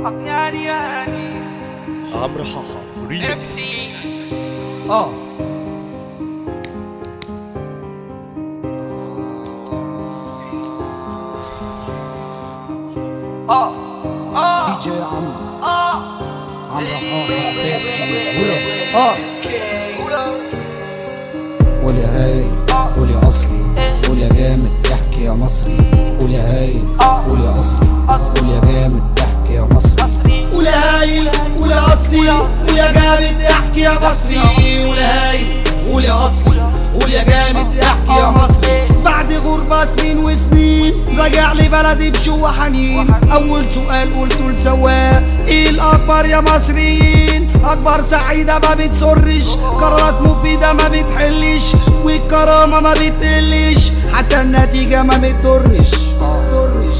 يعني يعني عمرو حاحا ريميكس نفسي اه اه اه دي جي عمرو اه عمرو حاحا بيبتي قولوا اه قول يا هاي قول يا اصلي قول يا جامد احكي يا مصري قول يا هاي قول يا اصلي قول يا جامد احكي يا مصري قول يا هاي قول يا اصلي قول يا جامد احكي يا مصري قول يا هاي قول يا اصلي قول يا جامد احكي يا مصري بعد غربة سنين وسنين راجع لي بلدي بشوق حنين اول سؤال قلته لسواق ايه الاكبر يا مصريين اكبر سعيدة ما بتسرش قرارات مفيدة ما بتحلش والكرامة ما بتقلش حتى النتيجة ما بتضرش ضرش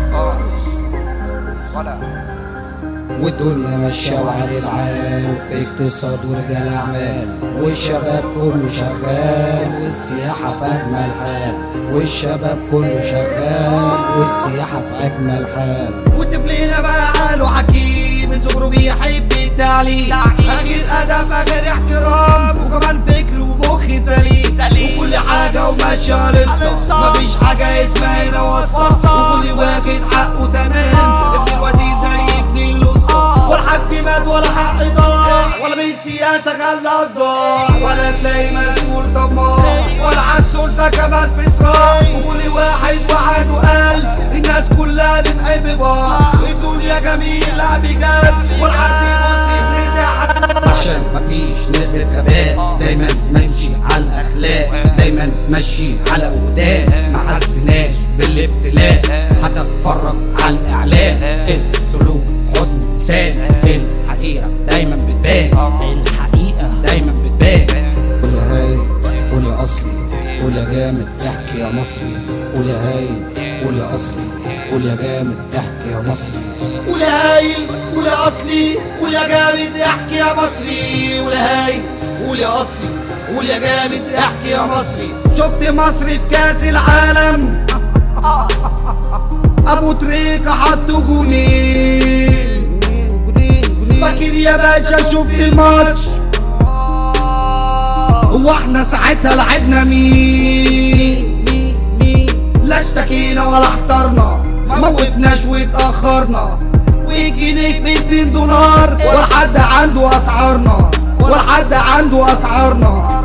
والدنيا ماشية وعلى العال في اقتصاد ورجال أعمال والشباب كله شغال والسياحة في أجمل حال والشباب كله شغال والسياحة في أجمل حال وتبلينا بقى عاله حكيم من صغره بيحب التعليم غير أدب غير احترام وكمان فكر ومخ سليم وكل حاجة وماشية لسه مفيش حاجة اسمها هنا واسطة وكل واخد حقه تمام ابن الوزير زي ابن الاسطى ولا حد مات ولا حق ضاع ولا بالسياسة خلى صداع ولا تلاقي مسؤول طماع ولا عالسلطة كمان في صراع وكل واحد وعده قلب الناس كلها بتحب بعض الدنيا جميلة بجد ولا حد يبص في رزق عشان مفيش نسبة غباء دايما ماشي على الأخلاق دايما ماشي على قدام ما حسناش بالابتلاء حتى اتفرج على الإعلام السلوك حسن لسان الحقيقة دايما بتبان الحقيقة دايما بتبان قول يا هاي قول يا أصلي قول يا جامد احكي يا مصري قول يا هايل قول يا أصلي قول يا جامد احكي يا مصري قول يا هايل قول يا أصلي قول يا جامد احكي يا مصري قول يا هايل قول يا أصلي قول يا جامد احكي يا مصري شفت مصر في كأس العالم ابو تريكة حطوا جونين فاكر يا باشا شفت الماتش هو احنا ساعتها لعبنا مين لا اشتكينا ولا احترنا ما وقفناش واتأخرنا وجنيه باتنين دولار ولا حد عنده اسعارنا ولا حد عنده اسعارنا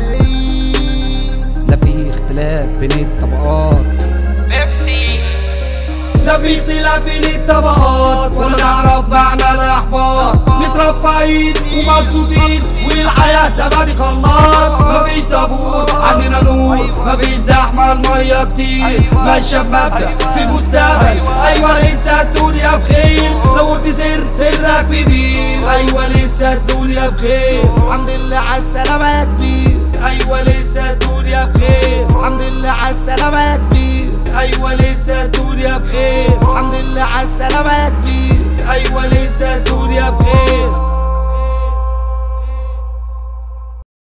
لا في اختلاف بين الطبقات نفسي لا في اختلاف بين الطبقات ولا نعرف معنى الاحباط مترفعين ومبسوطين والحياة زبادي خلاط مفيش طابور عندنا نور مفيش زحمة المية كتير ماشية بمبدأ في مستقبل أيوة لسه الدنيا بخير لو قلت سر سرك في بير أيوة لسه الدنيا بخير الحمد لله على السلامة يا كبير أيوة لسه الدنيا بخير الحمد لله على السلامة يا كبير أيوة لسه الدنيا بخير الحمد لله على السلامة يا كبير أيوة لسه الدنيا بخير